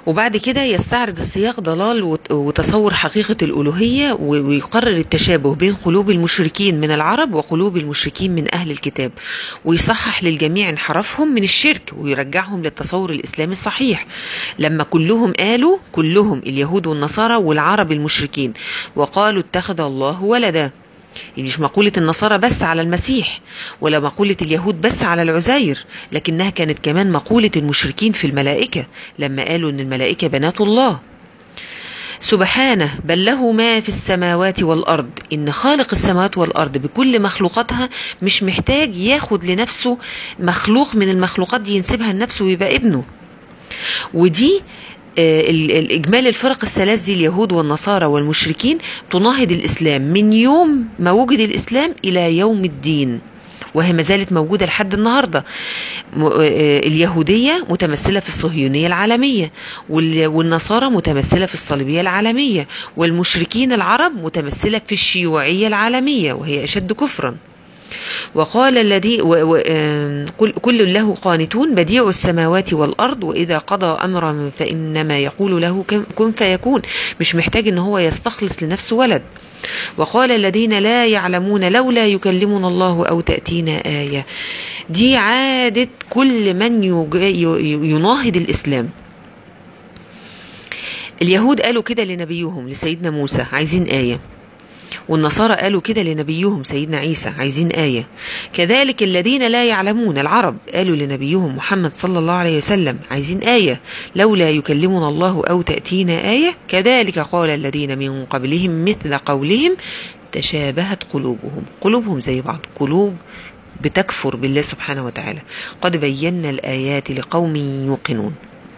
وبعد كده يستعرض السياق ضلال وت- وتصور حقيقة الألوهية و- ويقرر التشابه بين قلوب المشركين من العرب وقلوب المشركين من أهل الكتاب ويصحح للجميع انحرافهم من الشرك ويرجعهم للتصور الإسلامي الصحيح لما كلهم قالوا كلهم اليهود والنصارى والعرب المشركين وقالوا اتخذ الله ولدا يعني مش مقولة النصارى بس على المسيح ولا مقولة اليهود بس على العزير لكنها كانت كمان مقولة المشركين في الملائكة لما قالوا ان الملائكة بنات الله سبحانه بل له ما في السماوات والأرض إن خالق السماوات والأرض بكل مخلوقاتها مش محتاج ياخد لنفسه مخلوق من المخلوقات دي ينسبها لنفسه ويبقى ابنه ودي آه، ال- الإجمال الفرق الثلاث دي اليهود والنصارى والمشركين تناهض الإسلام من يوم ما وجد الإسلام إلى يوم الدين وهي ما زالت موجودة لحد النهاردة م- آه، اليهودية متمثلة في الصهيونية العالمية وال- والنصارى متمثلة في الصليبية العالمية والمشركين العرب متمثلة في الشيوعية العالمية وهي أشد كفرا وقال الذي و و آم، كل, كل له قانتون بديع السماوات والأرض وإذا قضى أمرا فإنما يقول له كن- كن فيكون مش محتاج إن هو يستخلص لنفسه ولد وقال الذين لا يعلمون لولا يكلمنا الله أو تأتينا آية دي عادة كل من يج- ي- يناهض الإسلام اليهود قالوا كده لنبيهم لسيدنا موسى عايزين آية والنصارى قالوا كده لنبيهم سيدنا عيسى عايزين آية كذلك الذين لا يعلمون العرب قالوا لنبيهم محمد صلى الله عليه وسلم عايزين آية لولا يكلمنا الله أو تأتينا آية كذلك قال الذين من قبلهم مثل قولهم تشابهت قلوبهم قلوبهم زي بعض قلوب بتكفر بالله سبحانه وتعالى قد بينا الآيات لقوم يوقنون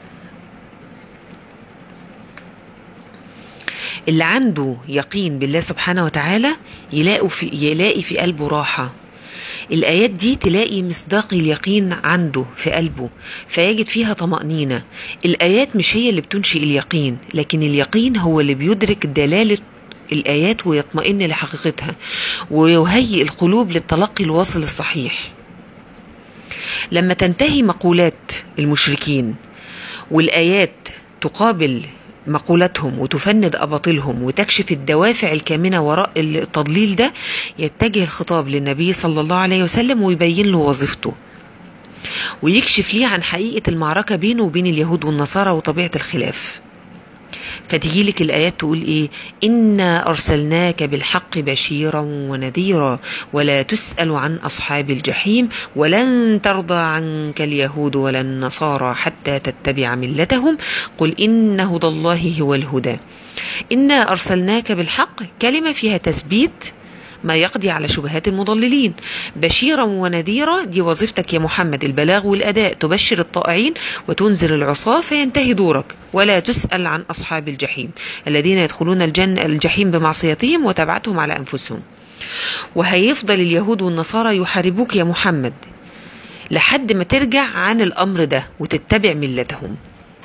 اللي عنده يقين بالله سبحانه وتعالى يلاقي في يلاقي في قلبه راحة الآيات دي تلاقي مصداق اليقين عنده في قلبه فيجد فيها طمأنينة الآيات مش هي اللي بتنشئ اليقين لكن اليقين هو اللي بيدرك دلالة الآيات ويطمئن لحقيقتها ويهيئ القلوب للتلقي الواصل الصحيح لما تنتهي مقولات المشركين والآيات تقابل مقولاتهم وتفند أباطيلهم وتكشف الدوافع الكامنة وراء التضليل ده يتجه الخطاب للنبي صلى الله عليه وسلم ويبين له وظيفته ويكشف ليه عن حقيقة المعركة بينه وبين اليهود والنصارى وطبيعة الخلاف فتجي لك الآيات تقول إيه إنا أرسلناك بالحق بشيرا ونذيرا ولا تسأل عن أصحاب الجحيم ولن ترضى عنك اليهود ولا النصارى حتى تتبع ملتهم قل إن هدى الله هو الهدى إنا أرسلناك بالحق كلمة فيها تثبيت ما يقضي على شبهات المضللين بشيرا ونذيرا دي وظيفتك يا محمد البلاغ والأداء تبشر الطائعين وتنذر العصاة فينتهي دورك ولا تسأل عن أصحاب الجحيم الذين يدخلون الجنة الجحيم بمعصيتهم وتبعتهم على أنفسهم وهيفضل اليهود والنصارى يحاربوك يا محمد لحد ما ترجع عن الأمر ده وتتبع ملتهم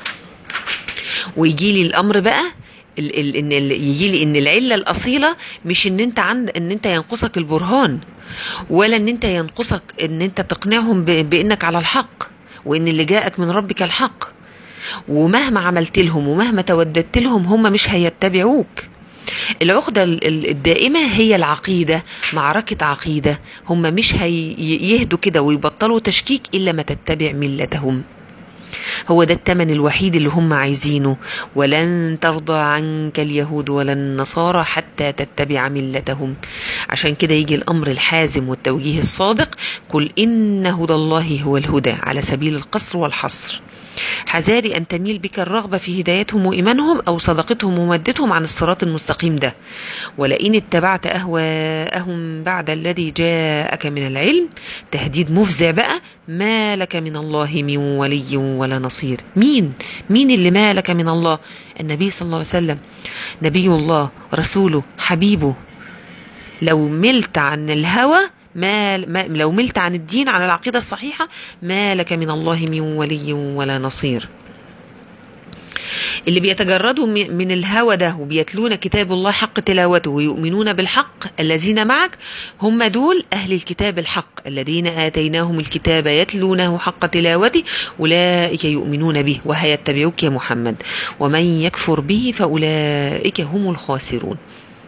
ويجي لي الأمر بقى ال ال ان ال يجي لي ان العله الاصيله مش ان انت عند ان انت ينقصك البرهان ولا ان انت ينقصك ان انت تقنعهم ب- بانك على الحق وان اللي جاءك من ربك الحق ومهما عملت لهم ومهما توددت لهم هم مش هيتبعوك العقدة ال- ال- الدائمة هي العقيدة معركة عقيدة هم مش هيهدوا كده ويبطلوا تشكيك إلا ما تتبع ملتهم هو ده التمن الوحيد اللي هم عايزينه ولن ترضى عنك اليهود ولا النصارى حتى تتبع ملتهم عشان كده يجي الأمر الحازم والتوجيه الصادق قل إن هدى الله هو الهدى على سبيل القصر والحصر حذاري أن تميل بك الرغبة في هدايتهم وإيمانهم أو صدقتهم ومودتهم عن الصراط المستقيم ده ولئن اتبعت أهواءهم بعد الذي جاءك من العلم تهديد مفزع بقى ما لك من الله من ولي ولا نصير مين مين اللي ما لك من الله النبي صلى الله عليه وسلم نبي الله رسوله حبيبه لو ملت عن الهوى ما ما- لو ملت عن الدين عن العقيدة الصحيحة ما لك من الله من ولي ولا نصير اللي بيتجردوا م- من الهوى ده وبيتلون كتاب الله حق تلاوته ويؤمنون بالحق الذين معك هم دول أهل الكتاب الحق الذين آتيناهم الكتاب يتلونه حق تلاوته أولئك يؤمنون به وهيتبعوك يا محمد ومن يكفر به فأولئك هم الخاسرون